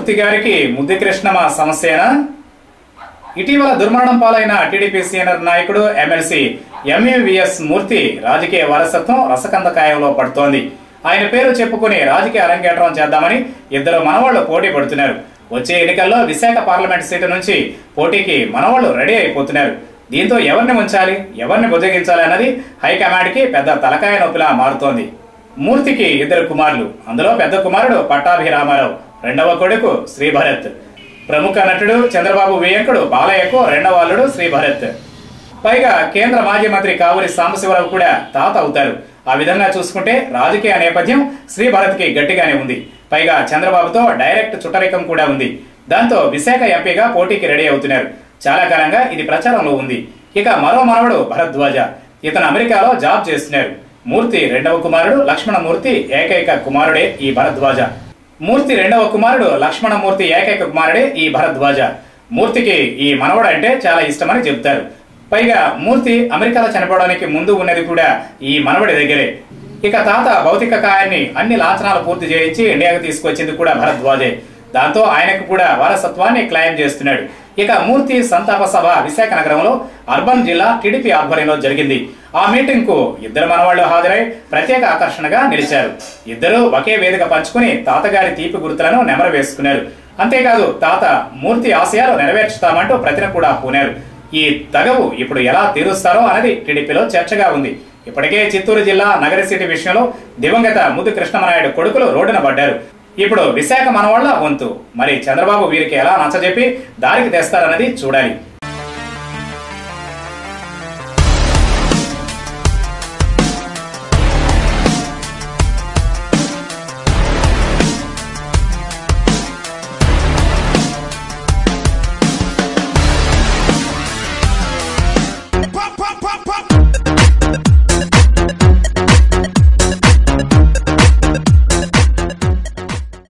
మూర్తి గారికి ముద్దు కృష్ణమ సమస్యనా ఇటీవల దుర్మరణం పాలైన టీడీపీ సీనియర్ నాయకుడు ఎమ్మెల్సీ ఎంఏవిఎస్ మూర్తి రాజకీయ వారసత్వం రసకందకాయంలో పడుతోంది ఆయన పేరు చెప్పుకుని రాజకీయ అరంగేట్రం చేద్దామని ఇద్దరు మనవాళ్లు పోటీ పడుతున్నారు వచ్చే ఎన్నికల్లో విశాఖ పార్లమెంట్ సీటు నుంచి పోటీకి మనవాళ్లు రెడీ అయిపోతున్నారు దీంతో ఎవరిని ఉంచాలి ఎవరిని బుజ్జగించాలి అన్నది హైకమాండ్కి పెద్ద తలకాయ నొప్పిలా మారుతోంది మూర్తికి ఇద్దరు కుమారులు అందులో పెద్ద కుమారుడు పట్టాభిరామారావు రెండవ కొడుకు శ్రీభరత్ ప్రముఖ నటుడు చంద్రబాబు వియంకుడు బాలయ్యకు రెండవ అల్లుడు శ్రీభరత్ పైగా కేంద్ర మాజీ మంత్రి కావూరి సాంబశివరావు కూడా తాత అవుతారు ఆ విధంగా చూసుకుంటే రాజకీయ నేపథ్యం శ్రీభరత్కి గట్టిగానే ఉంది పైగా చంద్రబాబుతో డైరెక్ట్ చుట్టరికం కూడా ఉంది దాంతో విశాఖ ఎంపీగా పోటీకి రెడీ అవుతున్నారు చాలా కాలంగా ఇది ప్రచారంలో ఉంది ఇక మరో మనవడు భరద్వాజ ఇతను అమెరికాలో జాబ్ చేస్తున్నారు మూర్తి రెండవ కుమారుడు లక్ష్మణమూర్తి ఏకైక కుమారుడే ఈ భరద్వాజ మూర్తి రెండవ కుమారుడు లక్ష్మణమూర్తి ఏకైక కుమారుడే ఈ భరద్వాజ మూర్తికి ఈ మనవడు అంటే చాలా ఇష్టమని చెబుతారు పైగా మూర్తి అమెరికాలో చనిపోవడానికి ముందు ఉన్నది కూడా ఈ మనవడి దగ్గరే ఇక తాత భౌతిక కాయాన్ని అన్ని లాంఛనాలు పూర్తి చేయించి ఇండియాకు తీసుకొచ్చింది కూడా భరద్వాజే దాంతో ఆయనకు కూడా వారసత్వాన్ని క్లెయిమ్ చేస్తున్నాడు ఇక మూర్తి సంతాప సభ విశాఖ నగరంలో అర్బన్ జిల్లా టీడీపీ ఆధ్వర్యంలో జరిగింది ఆ మీటింగ్ కు ఇద్దరు మనవాళ్లు హాజరై ప్రత్యేక ఆకర్షణగా నిలిచారు ఇద్దరు ఒకే వేదిక పంచుకుని తాతగారి తీపి గుర్తులను నెమరు వేసుకున్నారు అంతేకాదు తాత మూర్తి ఆశయాలు నెరవేర్చుతామంటూ ప్రతిన కూడా పూనారు ఈ తగవు ఇప్పుడు ఎలా తీరుస్తారో అన్నది టీడీపీలో చర్చగా ఉంది ఇప్పటికే చిత్తూరు జిల్లా నగర సిటీ విషయంలో దివంగత ముద్దు కృష్ణమనాయుడు కొడుకులు రోడ్డున పడ్డారు ఇప్పుడు విశాఖ మనవాళ్ల వంతు మరి చంద్రబాబు వీరికి ఎలా నచ్చజెప్పి దారికి తెస్తారన్నది చూడాలి